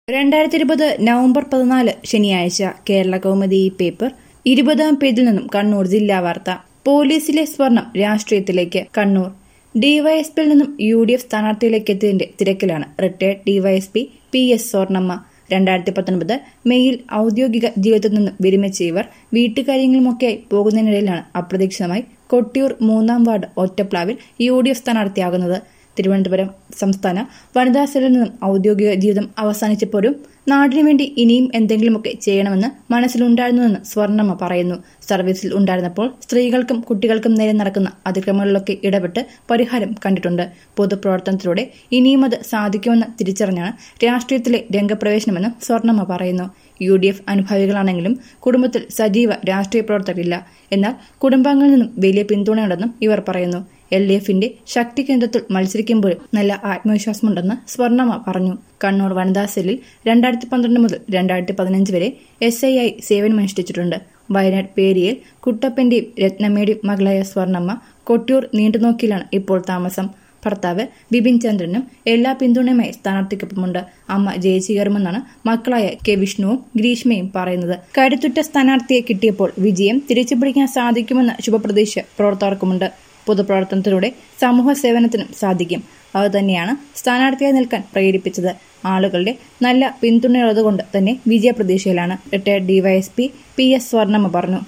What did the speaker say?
രണ്ടായിരത്തി ഇരുപത് നവംബർ പതിനാല് ശനിയാഴ്ച കേരള കൗമുദി പേപ്പർ ഇരുപതാം പേജിൽ നിന്നും കണ്ണൂർ ജില്ലാ വാർത്ത പോലീസിലെ സ്വർണം രാഷ്ട്രീയത്തിലേക്ക് കണ്ണൂർ ഡിവൈഎസ്പിയിൽ നിന്നും യു ഡി എഫ് സ്ഥാനാർത്ഥിയിലേക്ക് എത്തിയതിന്റെ തിരക്കിലാണ് retired DYSP P S Swarnamma രണ്ടായിരത്തി പത്തൊൻപത് മെയ്യിൽ ഔദ്യോഗിക ജീവിതത്തിൽ നിന്നും വിരമിച്ച ഇവർ വീട്ടുകാര്യങ്ങളുമൊക്കെയായി പോകുന്നതിനിടയിലാണ് അപ്രതീക്ഷിതമായി കൊട്ടിയൂർ മൂന്നാം വാർഡ് ഒറ്റപ്ലാവിൽ യു ഡി എഫ് സ്ഥാനാർത്ഥിയാകുന്നത് തിരുവനന്തപുരം സംസ്ഥാന വനിതാ സെല്ലിൽ നിന്നും ഔദ്യോഗിക ജീവിതം അവസാനിച്ചപ്പോഴും നാടിനു വേണ്ടി ഇനിയും എന്തെങ്കിലുമൊക്കെ ചെയ്യണമെന്ന് മനസ്സിലുണ്ടായിരുന്നുവെന്ന് സ്വർണമ്മ പറയുന്നു സർവീസിൽ ഉണ്ടായിരുന്നപ്പോൾ സ്ത്രീകൾക്കും കുട്ടികൾക്കും നേരെ നടക്കുന്ന അതിക്രമങ്ങളിലൊക്കെ ഇടപെട്ട് പരിഹാരം കണ്ടിട്ടുണ്ട് പൊതുപ്രവർത്തനത്തിലൂടെ ഇനിയും അത് സാധിക്കുമെന്ന് തിരിച്ചറിഞ്ഞാണ് രാഷ്ട്രീയത്തിലെ രംഗപ്രവേശനമെന്ന് സ്വർണമ്മ പറയുന്നു യു ഡി എഫ് അനുഭാവികളാണെങ്കിലും കുടുംബത്തിൽ സജീവ രാഷ്ട്രീയ പ്രവർത്തകരില്ല എന്നാൽ കുടുംബാംഗങ്ങളിൽ നിന്നും വലിയ പിന്തുണയുണ്ടെന്നും ഇവർ പറയുന്നു എൽ ഡി എഫിന്റെ ശക്തി കേന്ദ്രത്തിൽ മത്സരിക്കുമ്പോഴും നല്ല ആത്മവിശ്വാസമുണ്ടെന്ന് സ്വർണമ്മ പറഞ്ഞു കണ്ണൂർ വനിതാ സെല്ലിൽ രണ്ടായിരത്തി പന്ത്രണ്ട് മുതൽ രണ്ടായിരത്തി പതിനഞ്ച് വരെ എസ് ഐ ആയി സേവനമനുഷ്ഠിച്ചിട്ടുണ്ട് വയനാട് പേരിയൽ കുട്ടപ്പന്റെയും രത്നമ്മയുടെയും മകളായ സ്വർണമ്മ കൊട്ടിയൂർ നീണ്ടുനോക്കിയിലാണ് ഇപ്പോൾ താമസം ഭർത്താവ് ബിപിൻ ചന്ദ്രനും എല്ലാ പിന്തുണയുമായി സ്ഥാനാർത്ഥിക്കൊപ്പമുണ്ട് അമ്മ ജയിച്ചുകയറുമെന്നാണ് മക്കളായ കെ വിഷ്ണുവും ഗ്രീഷ്മയും പറയുന്നത് കരുത്തുറ്റ സ്ഥാനാർത്ഥിയെ കിട്ടിയപ്പോൾ വിജയം തിരിച്ചുപിടിക്കാൻ സാധിക്കുമെന്ന ശുഭപ്രതീക്ഷ പ്രവർത്തകർക്കുമുണ്ട് പൊതുപ്രവർത്തനത്തിലൂടെ സമൂഹ സേവനത്തിനും സാധിക്കും അതുതന്നെയാണ് സ്ഥാനാർത്ഥിയായി നിൽക്കാൻ പ്രേരിപ്പിച്ചത് ആളുകളുടെ നല്ല പിന്തുണയുള്ളതുകൊണ്ട് തന്നെ വിജയപ്രതീക്ഷയിലാണ് retired DYSP P S Swarnamma പറഞ്ഞു